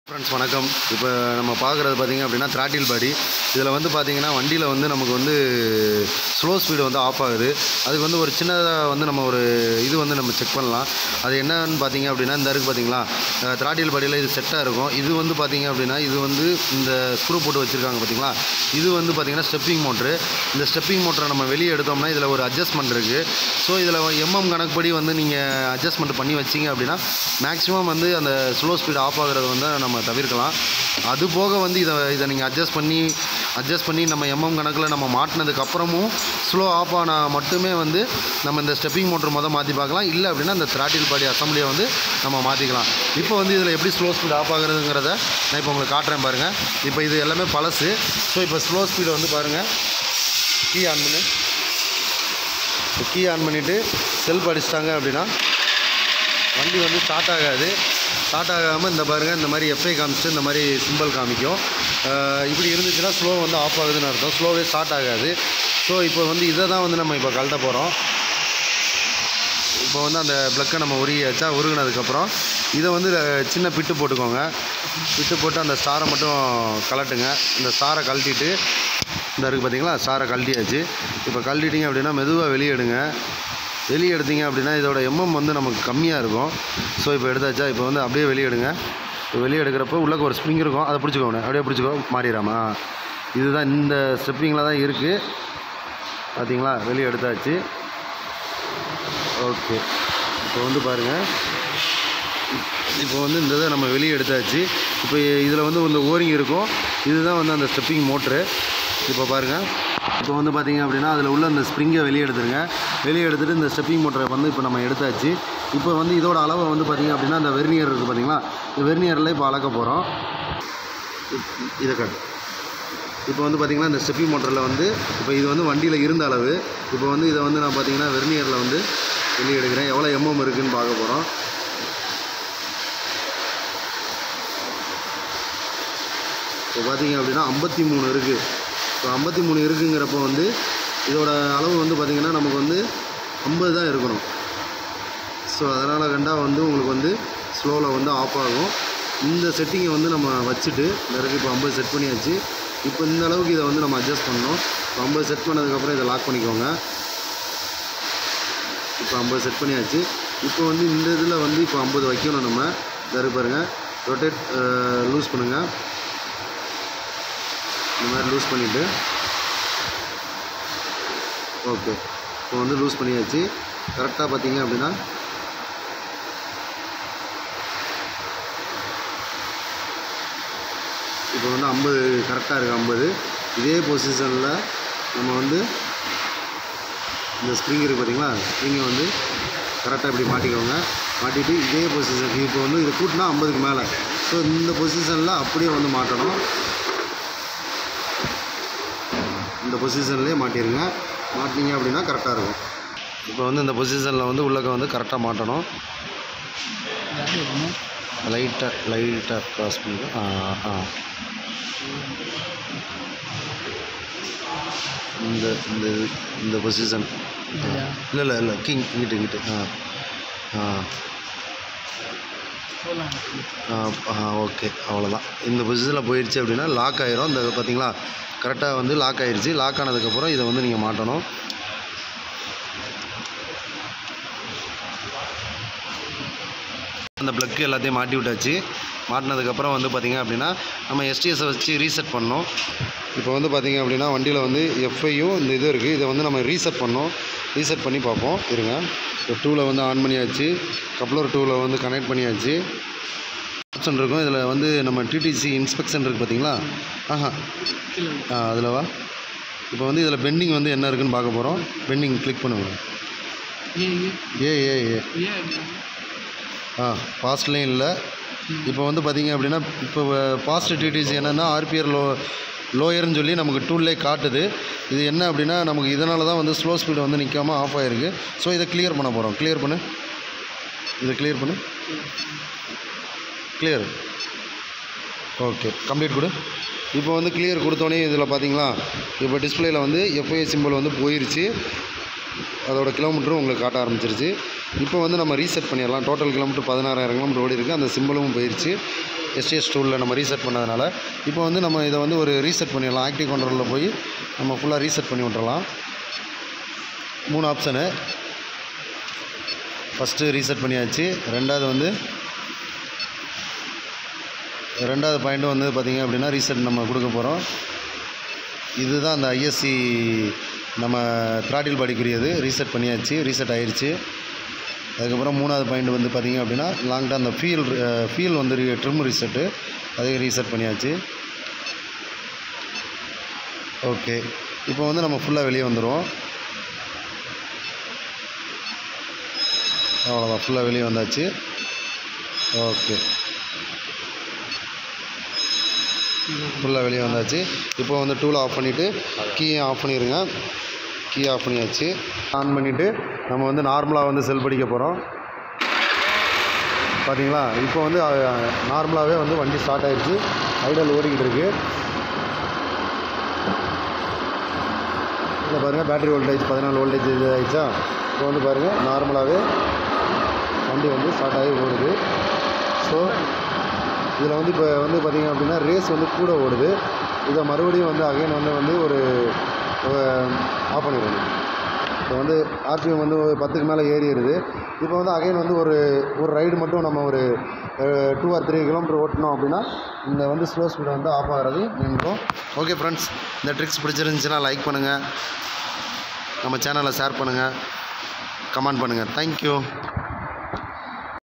friends வணக்கம் இப்போ நம்ம பார்க்குறது பார்த்தீங்க அப்படின்னா throttle பாடி இதில் வந்து பார்த்தீங்கன்னா வண்டியில் வந்து நமக்கு வந்து ஸ்லோ ஸ்பீடு வந்து ஆஃப் ஆகுது அதுக்கு வந்து ஒரு சின்னதாக வந்து நம்ம ஒரு இது வந்து நம்ம செக் பண்ணலாம் அது என்னன்னு பார்த்தீங்க அப்படின்னா இந்த இருக்குது பார்த்தீங்களா throttle பாடியில் இது செட்டாக இருக்கும் இது வந்து பார்த்தீங்க அப்படின்னா இது வந்து இந்த ஸ்க்ரூ போட்டு வச்சுருக்காங்க பார்த்தீங்களா இது வந்து பார்த்தீங்கன்னா ஸ்டெப்பிங் மோட்ரு இந்த ஸ்டெப்பிங் மோட்டரை நம்ம வெளியே எடுத்தோம்னா இதில் ஒரு அட்ஜஸ்ட்மெண்ட் இருக்குது ஸோ இதில் எம்எம் கணக்குப்படி வந்து நீங்கள் அட்ஜஸ்ட்மெண்ட் பண்ணி வச்சிங்க அப்படின்னா மேக்ஸிமம் வந்து அந்த ஸ்லோ ஸ்பீடு ஆஃப் ஆகுறது வந்து நம்ம தவிர்க்கலாம் அது போக வந்து இதை இதை நீங்கள் அட்ஜஸ்ட் பண்ணி அட்ஜஸ்ட் பண்ணி நம்ம எம்எம் கணக்கில் நம்ம மாட்டினதுக்கு அப்புறமும் ஸ்லோ ஆஃப் ஆனால் மட்டுமே வந்து நம்ம இந்த ஸ்டெப்பிங் மோட்டர் மொதல் மாற்றி பார்க்கலாம் இல்லை அப்படின்னா இந்த throttle பாடி அசம்பிளியை வந்து நம்ம மாற்றிக்கலாம் இப்போ வந்து இதில் எப்படி ஸ்லோ ஸ்பீடு ஆஃப் ஆகுறதுங்கிறத நான் இப்போ உங்களுக்கு காட்டுறேன் பாருங்கள் இப்போ இது எல்லாமே பழசு ஸோ இப்போ ஸ்லோ ஸ்பீடு வந்து பாருங்கள் கீ ஆன் பண்ணு கீ ஆன் பண்ணிவிட்டு செல்ஃப் அடிச்சிட்டாங்க அப்படின்னா வண்டி வந்து ஸ்டார்ட் ஆகாது ஸ்டார்ட் ஆகாமல் இந்த பாருங்கள் இந்த மாதிரி எஃப்ஐ காமிச்சிட்டு இந்த மாதிரி சிம்பிள் காமிக்கும் அஹ் இப்படி இருந்துச்சுன்னா ஸ்லோ வந்து ஆஃப் ஆகுதுன்னு அர்த்தம் ஸ்லோவே ஸ்டார்ட் ஆகாது ஸோ இப்போ வந்து இதை தான் வந்து நம்ம இப்போ கழட்ட போகிறோம் இப்போ வந்து அந்த ப்ளக்கை நம்ம உருகியாச்சா உருகினதுக்கப்புறம் இதை வந்து அஹ், சின்ன பிட்டு போட்டுக்கோங்க பிட்டு போட்டு அந்த ஸ்டாரை மட்டும் கலட்டுங்க இந்த ஸ்டாரை கழட்டிட்டு இந்த இருக்குது பார்த்தீங்களா ஸ்டாரை கழட்டியாச்சு இப்போ கழட்டிட்டீங்க அப்படின்னா மெதுவாக வெளியே எடுங்க வெளியே எடுத்தீங்க அப்படின்னா இதோட எம்எம் வந்து நமக்கு கம்மியாக இருக்கும் ஸோ இப்போ எடுத்தாச்சா இப்போ வந்து அப்படியே வெளியே எடுங்க இப்போ வெளியே எடுக்கிறப்போ உள்ளக்க ஒரு ஸ்ப்ரிங் இருக்கும் அதை பிடிச்சிக்கோங்க அப்படியே பிடிச்சிக்கோ மாறிடாமா இதுதான் இந்த ஸ்டெப்பிங்கில் தான் இருக்குது பார்த்தீங்களா வெளியே எடுத்தாச்சு ஓகே இப்போ வந்து பாருங்கள் இப்போ வந்து இந்த இதை நம்ம வெளியே எடுத்தாச்சு இப்போ இதில் வந்து இந்த ஓரிங் இருக்கும் இதுதான் வந்து அந்த ஸ்டெப்பிங் மோட்ரு இப்போ பாருங்கள் இப்போ வந்து பார்த்தீங்க அப்படின்னா அதில் உள்ள அந்த ஸ்ப்ரிங்கை வெளியே எடுத்துருங்க வெளியே எடுத்துகிட்டு இந்த ஸ்டெப்பிங் மோட்டரை வந்து இப்போ நம்ம எடுத்தாச்சு இப்போ வந்து இதோட அளவை வந்து பார்த்தீங்க அப்படின்னா அந்த வெர்னியர் இருக்குது பார்த்தீங்களா இந்த வெர்னியரில் இப்போ அளக்க போகிறோம் இதை காட்டு இப்போ வந்து பார்த்திங்கன்னா இந்த ஸ்டெப்பிங் மோட்டரில் வந்து இப்போ இது வந்து வண்டியில் இருந்த அளவு இப்போ வந்து இதை வந்து நான் பார்த்தீங்கன்னா வெர்னியரில் வந்து வெளியே எடுக்கிறேன் எவ்வளோ எம்எம் இருக்குதுன்னு பார்க்க போகிறோம் இப்போ பார்த்தீங்க அப்படின்னா ஐம்பத்தி மூணு இருக்குது இப்போ ஐம்பத்தி மூணு இருக்குங்கிறப்போ வந்து இதோட அளவு வந்து பார்த்திங்கன்னா நமக்கு வந்து ஐம்பது தான் இருக்கணும் ஸோ அதனால் கண்டா வந்து உங்களுக்கு வந்து ஸ்லோவில் வந்து ஆஃப் ஆகும் இந்த செட்டிங்கை வந்து நம்ம வச்சுட்டு இந்த இருக்கு இப்போ ஐம்பது செட் பண்ணியாச்சு இப்போ இந்த அளவுக்கு இதை வந்து நம்ம அட்ஜஸ்ட் பண்ணணும் இப்போ ஐம்பது செட் பண்ணதுக்கப்புறம் இதை லாக் பண்ணிக்கோங்க இப்போ ஐம்பது செட் பண்ணியாச்சு இப்போ வந்து இந்த இதில் வந்து இப்போ ஐம்பது வைக்கணும் நம்ம இந்த இருக்கு பாருங்கள் ரொட்டேட் லூஸ் பண்ணுங்கள் இந்த மாதிரி லூஸ் பண்ணிவிட்டு ஓகே இப்போ வந்து லூஸ் பண்ணியாச்சு கரெக்டாக பார்த்தீங்க அப்படின்னா இப்போ வந்து ஐம்பது கரெக்டாக இருக்குது ஐம்பது இதே பொசிஷனில் நம்ம வந்து இந்த ஸ்ப்ரிங் இருக்குது பார்த்தீங்களா ஸ்ப்ரிங்கை வந்து கரெக்டாக இப்படி மாட்டிக்கோங்க மாட்டிட்டு இதே பொசிஷன் இப்போ வந்து இது கூட்டினா ஐம்பதுக்கு மேலே ஸோ இந்த பொசிஷனில் அப்படியே வந்து மாட்டணும் இந்த பொசிஷன்லேயே மாட்டிடுங்க மாட்டினீங்க அப்படின்னா கரெக்டாக இருக்கும் இப்போ வந்து இந்த பொசிஷனில் வந்து உள்ளக்க வந்து கரெக்டாக மாட்டணும் லைட்டாக லைட்டாக க்ராஸ் பண்ணி ஆ ஆ இந்த இந்த இந்த பொசிஷன் இல்லை இல்லை இல்லை கிங் இங்கிட்டு இங்கிட்டு ஆ ஆ ஆ ஆ ஓகே அவ்வளோதான் இந்த பொசிஷனில் போயிடுச்சு அப்படின்னா லாக் ஆயிரும் இந்த பார்த்தீங்களா கரெக்டாக வந்து லாக் ஆயிருச்சு லாக் ஆனதுக்கப்புறம் இதை வந்து நீங்கள் மாட்டணும் அந்த ப்ளக்கு எல்லாத்தையும் மாட்டி விட்டாச்சு மாட்டினதுக்கப்புறம் வந்து பார்த்திங்க அப்படின்னா நம்ம எஸ்டிஎஸை வச்சு ரீசெட் பண்ணோம் இப்போ வந்து பார்த்திங்க அப்படின்னா வண்டியில் வந்து எஃப்ஐயும் இந்த இது இருக்குது இதை வந்து நம்ம ரீசெட் பண்ணோம் ரீசெட் பண்ணி பார்ப்போம் இருங்க இப்போ டூவில் வந்து ஆன் பண்ணியாச்சு கப்ளர் டூவில் வந்து கனெக்ட் பண்ணியாச்சு ஆப்ஷன் இருக்கும் இதில் வந்து நம்ம டிடிசி இன்ஸ்பெக்ஷன் இருக்குது பார்த்தீங்களா ஆஹா ஆ அதில் வா இப்போ வந்து இதில் பெண்டிங் வந்து என்ன இருக்குன்னு பார்க்க போகிறோம் பெண்டிங் கிளிக் பண்ணுங்க ஏ ஏ ஏ ஆ பாஸ்ட்லேயும் இல்லை இப்போ வந்து பார்த்தீங்க அப்படின்னா இப்போ பாஸ்ட் டிடிசி என்னென்னா ஆர்பிஆர் லோ லோயர்னு சொல்லி நமக்கு டூல்லே காட்டுது இது என்ன அப்படின்னா நமக்கு இதனால தான் வந்து ஸ்லோ ஸ்பீடு வந்து நிற்காம ஆஃப் ஆகிருக்கு ஸோ இதை கிளியர் பண்ண போகிறோம் கிளியர் பண்ணு இதை கிளியர் பண்ணு கிளியர் ஓகே கம்ப்ளீட் கொடு இப்போ வந்து கிளியர் கொடுத்தோன்னே இதில் பார்த்தீங்களா இப்போ டிஸ்பிளேயில் வந்து எஃப்ஐ சிம்பிள் வந்து போயிருச்சு அதோட கிலோமீட்டரும் உங்களுக்கு காட்ட ஆரம்பிச்சிருச்சு இப்போ வந்து நம்ம ரீசெட் பண்ணிடலாம் டோட்டல் கிலோமீட்டர் பதினாறாயிரம் கிலோமீட்டர் ஓடி இருக்குது அந்த சிம்பிளும் போயிடுச்சு எஸ்டிஎஸ் டூலில் நம்ம ரீசெட் பண்ணதுனால இப்போ வந்து நம்ம இதை வந்து ஒரு ரீசெட் பண்ணிடலாம் ஆக்டிவ் கண்ட்ரோலில் போய் நம்ம ஃபுல்லாக ரீசெட் பண்ணி விட்டுறலாம் மூணு ஆப்ஷனு ஃபஸ்ட்டு ரீசெட் பண்ணியாச்சு ரெண்டாவது வந்து ரெண்டாவது பாயிண்ட்டு வந்து பார்த்திங்க அப்படின்னா ரீசெட் நம்ம கொடுக்க போகிறோம் இதுதான் அந்த ஐஎஸ்சி நம்ம த்ராட்டில் பாடிக்குரியது ரீசெட் பண்ணியாச்சு ரீசெட் ஆயிடுச்சு அதுக்கப்புறம் மூணாவது பாயிண்ட் வந்து பார்த்திங்க அப்படின்னா லாங்டாக அந்த ஃபீல் ஃபீல் வந்து ட்ரிம் ரீசெட்டு அதையும் ரீசெட் பண்ணியாச்சு ஓகே இப்போ வந்து நம்ம ஃபுல்லாக வெளியே வந்துடுவோம் அவ்வளோதான் ஃபுல்லாக வெளியே வந்தாச்சு ஓகே ஃபுல்லாக வெளியே வந்தாச்சு இப்போ வந்து டூலை ஆஃப் பண்ணிவிட்டு கீயை ஆஃப் பண்ணிடுங்க கீ ஆஃப் பண்ணியாச்சு ஆன் பண்ணிவிட்டு நம்ம வந்து நார்மலாக வந்து செல் படிக்க போகிறோம் பார்த்தீங்களா இப்போ வந்து நார்மலாகவே வந்து வண்டி ஸ்டார்ட் ஆயிடுச்சு ஐடல் ஓடிக்கிட்டு இருக்கு இதில் பாருங்கள் பேட்டரி வோல்டேஜ் பதினாலு வோல்டேஜ் இது ஆயிடுச்சா இப்போ வந்து பாருங்கள் நார்மலாகவே வண்டி வந்து ஸ்டார்ட் ஆகி ஓடுது ஸோ இதில் வந்து இப்போ வந்து பார்த்திங்க அப்படின்னா ரேஸ் வந்து கூட ஓடுது இதை மறுபடியும் வந்து அகைன் வந்து வந்து ஒரு ஆஃப் பண்ணிடுங்க இப்போ வந்து ஆர்பிஎம் வந்து ஒரு பத்துக்கு மேலே ஏறிடுது இப்போ வந்து அகைன் வந்து ஒரு ஒரு ரைடு மட்டும் நம்ம ஒரு டூ ஆர் த்ரீ கிலோமீட்டர் ஓட்டினோம் அப்படின்னா இந்த வந்து ஸ்லோ ஸ்பீடை வந்து ஆஃப் ஆகிறது நின்றோம் ஓகே ஃப்ரெண்ட்ஸ் இந்த ட்ரிக்ஸ் பிடிச்சிருந்துச்சுன்னா லைக் பண்ணுங்கள் நம்ம சேனலை ஷேர் பண்ணுங்கள் கமெண்ட் பண்ணுங்கள் தேங்க்யூ